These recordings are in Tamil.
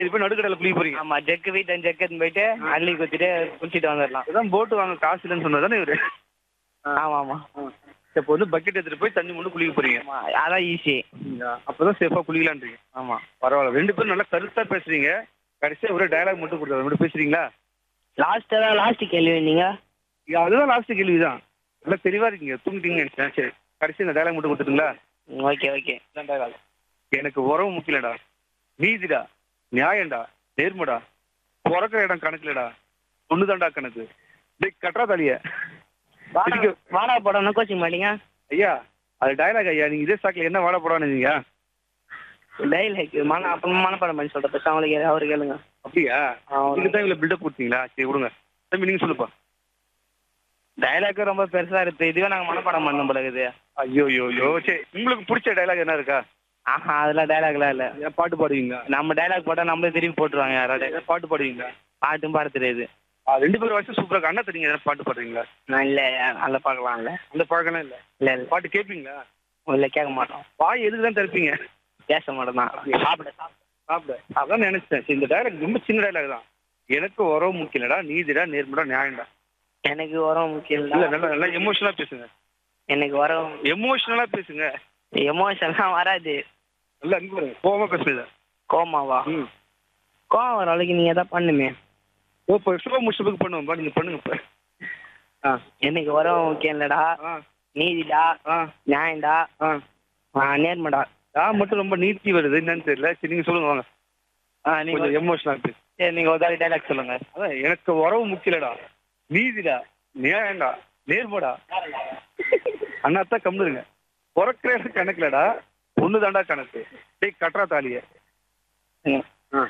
இது போய் நடுக்கடல குளிக்க போறீங்க ஆமா ஜெக்கு வீட்டு ஜெக்கு எடுத்துன்னு போயிட்டு அள்ளி குத்திட்டு குளிச்சுட்டு வந்துடலாம் அதான் போட்டு வாங்க காசு இல்லைன்னு சொன்னதானே இவரு ஆமா ஆமா இப்போ வந்து பக்கெட் எடுத்துட்டு போய் தண்ணி மட்டும் குளிக்க போறீங்க ஆமா அதான் ஈஸி அப்பதான் சேஃபா குளிக்கலான்றீங்க ஆமா பரவாயில்ல ரெண்டு பேரும் நல்லா கருத்தா பேசுறீங்க கடைசியா ஒரே டயலாக் மட்டும் கொடுத்தாரு மட்டும் பேசுறீங்களா லாஸ்ட் தான் லாஸ்ட் கேள்வி நீங்க இது அதுதான் லாஸ்ட் கேள்விதான் நல்லா தெளிவா இருக்கீங்க தூங்கிட்டீங்கன்னு நினைச்சேன் சரி கடைசி இந்த டயலாக் மட்டும் கொடுத்துட்டுங்களா ஓகே ஓகே எனக்கு உறவு முக்கியலடா நீதிடா நியாயம்டா நேர்மடா பிறக்கிற இடம் கணக்குலடா ஒண்ணுதான்டா கணக்கு டேய் கட்டுறா தாலிய இதுக்கு- வாடா படம்னு கோச்சிங் மாட்டீங்க ஐயா அது டயலாக் ஐயா நீங்க இதே சாக்கில் என்ன வாட போடான்னு நீங்க டைலாக் மன அப்புறம் மனப்பாடம் பண்ணி சொல்ற பஸ் அவங்களுக்கு கேளு, அவரு கேளுங்க அப்படியா ஆ, ஓகே. இதுக்கு தான் இவ்வளவு பில்டப் கொடுத்தீங்களா சரி விடுங்க தம்பி நீங்க சொல்லுப்பா டைலாக் ரொம்ப பெருசா இருக்கு இதுவே நாங்க மனப்பாடம் பண்ண போல இருக்குது ஐயோ ஐயோ ஐயோ சரி உங்களுக்கு பிடிச்ச டயலாக் என்ன இருக்கா ஆஹா அதெல்லாம் டைலாக்லாம் இல்ல ஏன் பாட்டு பாடுவீங்களா நம்ம டைலாக் போட்டா நம்மளே திருப்பி போட்டுருவாங்க யாராவது ஏன் பாட்டு பாடுவீங்களா பாட்டும் பாட தெரியாது ஆ, ரெண்டு பேரும் வயசு சூப்பரா அண்ணா தெரியுங்க ஏதாவது பாட்டு பாடுறீங்களா நான் இல்ல அல்ல பார்க்கலாம் இல்ல அந்த பழக்கம்லாம் இல்ல இல்ல இல்ல பாட்டு கேட்பீங்களா இல்ல கேட்க மாட்டோம் வாய் எதுக்கு தான் திறப்பீங்க பேச மாட்டோம் தான் சாப்பிட சாப்பிட அதான் நினைச்சேன் சரி, இந்த டயலாக் ரொம்ப சின்ன டயலாக் தான் எனக்கு உறவு முக்கியலடா நீதிடா நேர்மடா நியாயம்டா எனக்கு உரம் முக்கியம் இல்ல இல்ல நல்லா நல்லா எமோஷனலா பேசுங்க எனக்கு உரம் எமோஷனலா பேசுங்க எமோஷன்லாம் வராது நல்லா அங்க பாருங்க கோவமா பேசுங்க கோமாவா ம் கோவம் வர அளவுக்கு நீங்க எதாவது பண்ணுமே ஓ இப்போ ஸ்லோ முஷப்புக்கு பண்ணுவோம்பா நீங்க பண்ணுங்க இப்ப ஆ எனக்கு உரம் முக்கியம் இல்லடா ஆ நீதிடா ஆ நியாயம்டா ஆ ஆ, நேர்மடா நான் மட்டும் ரொம்ப நீட்டி வருது என்னன்னு தெரியல சரி நீங்க சொல்லுங்க வாங்க ஆ நீங்க கொஞ்சம் எமோஷனலா பேசு சரி நீங்க ஒரு டைலாக் சொல்லுங்க அதான் எனக்கு உறவு முக்கியலடா நீதிடா நியாயம்டா நேர்மடா அண்ணாத்தான் கம்முருங்க பிறக்கிற இடம் கணக்குலடா ஒண்ணு தாண்டா கணக்கு டேய் கட்டுறா தாலிய ம்.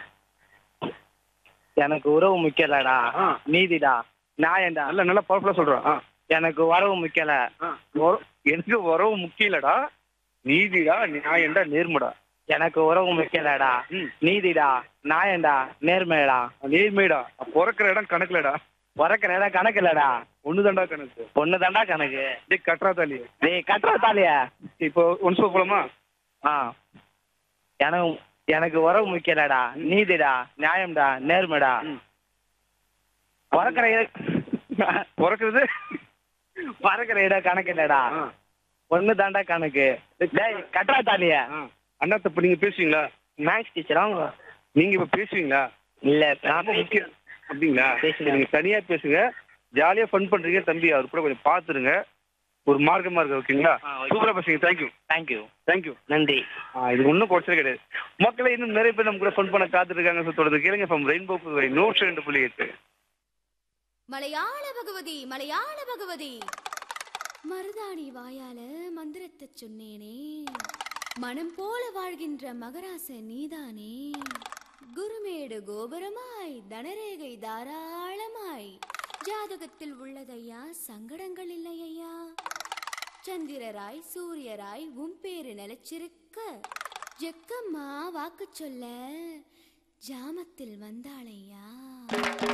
எனக்கு உறவு முக்கியலடா ஆ. நீதிடா நியாயம்டா நல்ல நல்லா பவர்ஃபுல்லா சொல்றான் ஆ. எனக்கு உறவு முக்கியல ஆ. உற- எனக்கு உறவு முக்கியலடா நீதிடா நியாயம்டா நேர்மடா எனக்கு உறவு முக்கியலடா ம். நீதிடா நியாயம்டா நேர்மையடா நேர்மைடா பிறக்கிற இடம் கணக்குலடா பிறக்கிற இடம் கணக்கு இல்லடா ஒண்ணு தாண்டா கணக்கு பொண்ணு தாண்டா கணக்கு டேய் கட்டுறா தாலிய டேய் கட்டுற தாலியா இப்போ ஒன்ஸ் போலாமா ஆ எனக்கு எனக்கு உறவு முக்கியலடா நீதிடா நியாயம்டா நேர்மைடா பிறக்கிற இடம் பிறக்கிறது பிறக்கிற இடம் கணக்கு இல்லடா ஆ. ஒண்ணு தாண்டா கணக்கு டேய் கட்டுறா தாலிய ஆ. அண்ணாத்த இப்ப நீங்க பேசுவீங்களா மேக்ஸ் டீச்சரா அவங்க நீங்க இப்ப பேசுவீங்களா இல்ல ரொம்ப முக்கியம் அப்படிங்களா பேசுங்க. சரி, நீங்க தனியா பேசுங்க ஜாலியா ஃபன் பண்றீங்க தம்பி அவர் கூட கொஞ்சம் பாத்துருங்க ஒரு மார்க்கமா இருக்கு ஓகேங்களா ஆ, ஓகே. சூப்பரா பேசுங்க தேங்க்யூ தேங்க்யூ தேங்க்யூ நன்றி இது ஒன்றும் குறைச்சல் கிடையாது மக்களை இன்னும் நிறைய பேர் நம்ம கூட ஃபன் பண்ண காத்துருக்காங்க ஸோ தொடர்ந்து கேளுங்க ஃப்ரம் ரெயின்போ நூற்றி ரெண்டு புள்ளி எட்டு மலையாள பகவதி மலையாள பகவதி மருதாணி வாயால மந்திரத்தை சொன்னேனே மனம் போல வாழ்கின்ற மகராச நீதானே குருமேடு கோபுரமாய் தனரேகை தாராளமாய் ஜாதகத்தில் உள்ளதையா சங்கடங்கள் இல்லையா சந்திரராய் சூரியராய் உன் பேரு நிலைச்சிருக்க ஜக்கம்மா வாக்கு சொல்ல ஜாமத்தில் வந்தாளையா